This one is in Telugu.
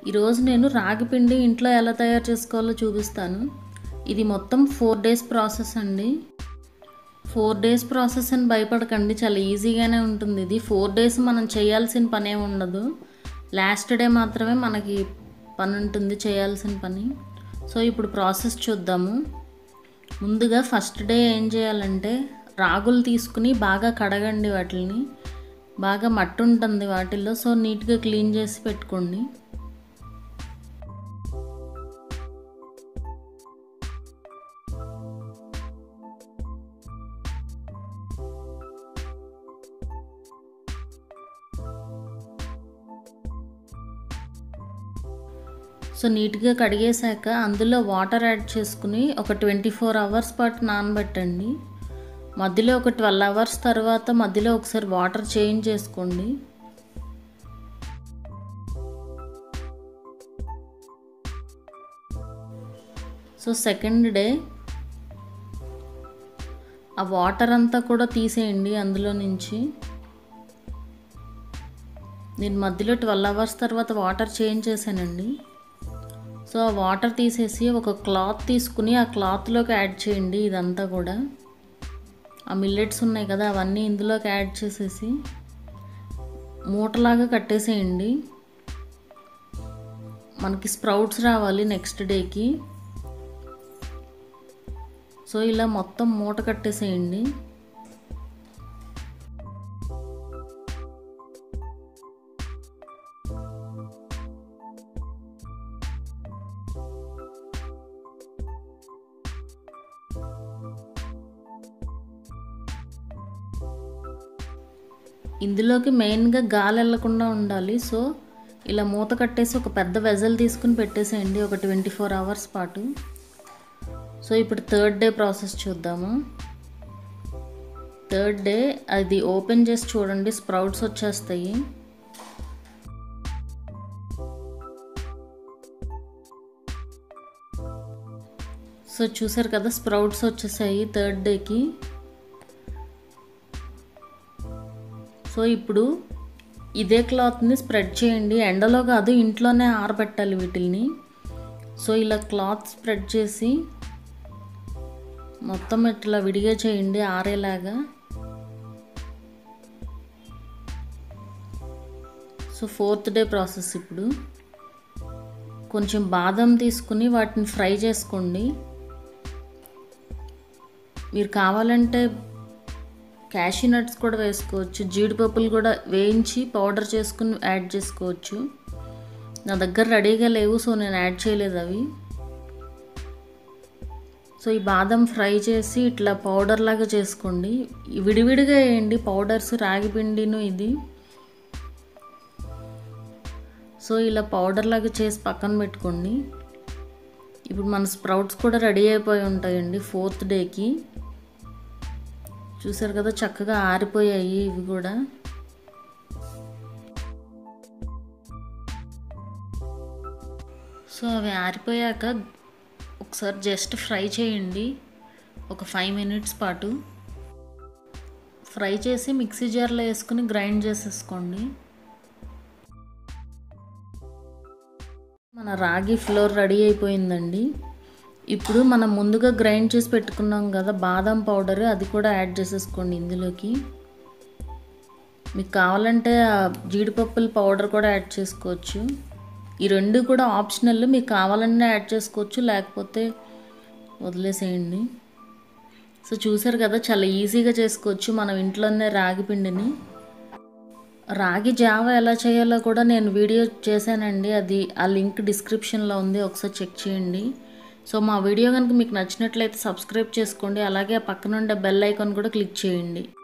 ఈరోజు నేను రాగి పిండి ఇంట్లో ఎలా తయారు చేసుకోవాలో చూపిస్తాను ఇది మొత్తం ఫోర్ డేస్ ప్రాసెస్ అండి ఫోర్ డేస్ ప్రాసెస్ అని భయపడకండి చాలా ఈజీగానే ఉంటుంది ఇది ఫోర్ డేస్ మనం చేయాల్సిన పని ఏమి ఉండదు లాస్ట్ డే మాత్రమే మనకి పని ఉంటుంది చేయాల్సిన పని సో ఇప్పుడు ప్రాసెస్ చూద్దాము ముందుగా ఫస్ట్ డే ఏం చేయాలంటే రాగులు తీసుకుని బాగా కడగండి వాటిని బాగా మట్టి ఉంటుంది వాటిల్లో సో నీట్గా క్లీన్ చేసి పెట్టుకోండి సో నీట్గా కడిగేశాక అందులో వాటర్ యాడ్ చేసుకుని ఒక ట్వంటీ ఫోర్ అవర్స్ పాటు నానబెట్టండి మధ్యలో ఒక ట్వెల్వ్ అవర్స్ తర్వాత మధ్యలో ఒకసారి వాటర్ చేంజ్ చేసుకోండి సో సెకండ్ డే ఆ వాటర్ అంతా కూడా తీసేయండి అందులో నుంచి నేను మధ్యలో ట్వెల్వ్ అవర్స్ తర్వాత వాటర్ చేంజ్ చేశానండి సో ఆ వాటర్ తీసేసి ఒక క్లాత్ తీసుకుని ఆ క్లాత్లోకి యాడ్ చేయండి ఇదంతా కూడా ఆ మిల్లెట్స్ ఉన్నాయి కదా అవన్నీ ఇందులోకి యాడ్ చేసేసి మూటలాగా కట్టేసేయండి మనకి స్ప్రౌట్స్ రావాలి నెక్స్ట్ డేకి సో ఇలా మొత్తం మూట కట్టేసేయండి ఇందులోకి మెయిన్గా గాలి వెళ్లకుండా ఉండాలి సో ఇలా మూత కట్టేసి ఒక పెద్ద వెజల్ తీసుకుని పెట్టేసేయండి ఒక ట్వంటీ ఫోర్ అవర్స్ పాటు సో ఇప్పుడు థర్డ్ డే ప్రాసెస్ చూద్దాము థర్డ్ డే అది ఓపెన్ చేసి చూడండి స్ప్రౌట్స్ వచ్చేస్తాయి సో చూసారు కదా స్ప్రౌట్స్ వచ్చేసాయి థర్డ్ డేకి సో ఇప్పుడు ఇదే క్లాత్ని స్ప్రెడ్ చేయండి ఎండలో కాదు ఇంట్లోనే ఆరబెట్టాలి వీటిల్ని సో ఇలా క్లాత్ స్ప్రెడ్ చేసి మొత్తం ఇట్లా విడిగా చేయండి ఆరేలాగా సో ఫోర్త్ డే ప్రాసెస్ ఇప్పుడు కొంచెం బాదం తీసుకుని వాటిని ఫ్రై చేసుకోండి మీరు కావాలంటే క్యాషూ నట్స్ కూడా వేసుకోవచ్చు జీడిపప్పులు కూడా వేయించి పౌడర్ చేసుకుని యాడ్ చేసుకోవచ్చు నా దగ్గర రెడీగా లేవు సో నేను యాడ్ చేయలేదు అవి సో ఈ బాదం ఫ్రై చేసి ఇట్లా పౌడర్ లాగా చేసుకోండి విడివిడిగా వేయండి పౌడర్స్ రాగి పిండిను ఇది సో ఇలా పౌడర్ లాగా చేసి పక్కన పెట్టుకోండి ఇప్పుడు మన స్ప్రౌట్స్ కూడా రెడీ అయిపోయి ఉంటాయండి ఫోర్త్ డేకి చూసారు కదా చక్కగా ఆరిపోయాయి ఇవి కూడా సో అవి ఆరిపోయాక ఒకసారి జస్ట్ ఫ్రై చేయండి ఒక ఫైవ్ మినిట్స్ పాటు ఫ్రై చేసి మిక్సీ జార్లో వేసుకుని గ్రైండ్ చేసేసుకోండి మన రాగి ఫ్లోర్ రెడీ అయిపోయిందండి ఇప్పుడు మనం ముందుగా గ్రైండ్ చేసి పెట్టుకున్నాం కదా బాదం పౌడర్ అది కూడా యాడ్ చేసేసుకోండి ఇందులోకి మీకు కావాలంటే జీడిపప్పుల పౌడర్ కూడా యాడ్ చేసుకోవచ్చు ఈ రెండు కూడా ఆప్షనల్ మీకు కావాలన్నా యాడ్ చేసుకోవచ్చు లేకపోతే వదిలేసేయండి సో చూసారు కదా చాలా ఈజీగా చేసుకోవచ్చు మనం ఇంట్లోనే రాగి పిండిని రాగి జావ ఎలా చేయాలో కూడా నేను వీడియో చేశానండి అది ఆ లింక్ డిస్క్రిప్షన్లో ఉంది ఒకసారి చెక్ చేయండి సో మా వీడియో కనుక మీకు నచ్చినట్లయితే సబ్స్క్రైబ్ చేసుకోండి అలాగే ఆ పక్కన ఉండే బెల్ ఐకాన్ కూడా క్లిక్ చేయండి